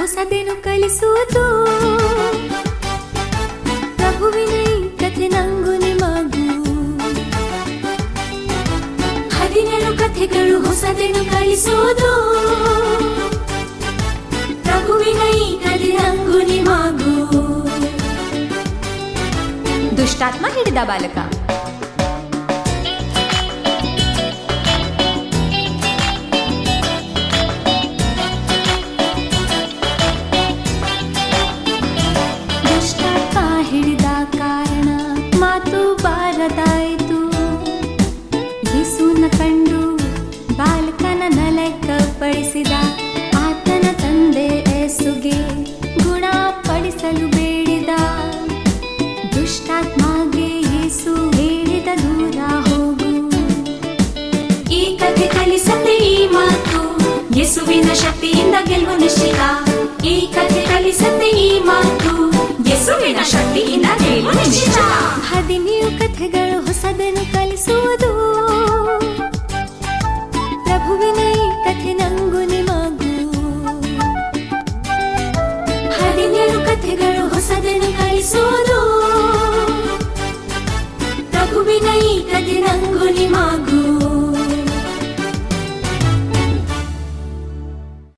ಹೊಸದೇನು ಕಲಿಸುವುದು ಪ್ರಭುವಿನ ಈ ಕಥೆ ನಂಗು ನಿಮಗೂ ಹದಿನೇಳು ಕಥೆಗಳು ಹೊಸದೇನು ಕಲಿಸುವುದು ಪ್ರಭುವಿನ ಈ ಕಥೆ ನಂಗು ನಿಮಗೂ ದುಷ್ಟಾತ್ಮ ಹಿಡಿದ ಬಾಲಕ ದುಷ್ಟಾತ್ಮ ಹಿಡಿದ ಕಾರಣ ಮಾತು ಬಾರದಾಯಿತು ಯೇಸುನ ಕಂಡು ಬಾಲಕನ ನಲೈಕಪಡಿಸಿದ ಆತನ ತಂದೆ ಏಸುಗೆ ಗುಣಪಡಿಸಲು ಬೇಡಿದ ದುಷ್ಟಾತ್ಮಗೆ ಯೇಸು ಹೇಳಿದ ದೂರ ಹೋಗು ಈ ಕಥೆ ಕಲಿಸದೆ ಈ ಮಾತು ಯೇಸುವಿನ ಶಕ್ತಿಯಿಂದ ಗೆಲುವು ನಿಶ್ಚಿತ ಈ ಕಥೆ ಕಲಿಸದೆ ಈ ಮಾತು ಯೇಸುವಿನ ಶಕ್ತಿಯಿಂದ ಗೆಲುವು ನಿಶ್ಚಿತ ಹದಿನೇಳು ಕಥೆಗಳು ಹೊಸದನ್ನು ಕಲಿಸುವುದು ಪ್ರಭುವಿನ ಈ ಕಥೆ ನಂಗು ನಿಮಗೂ ಹದಿನೇಳು ಕಥೆಗಳು ಹೊಸದನ್ನು ಕಲಿಸುವುದು ಪ್ರಭುವಿನ ಈ ಕಥೆ ನಂಗು ನಿಮಗೂ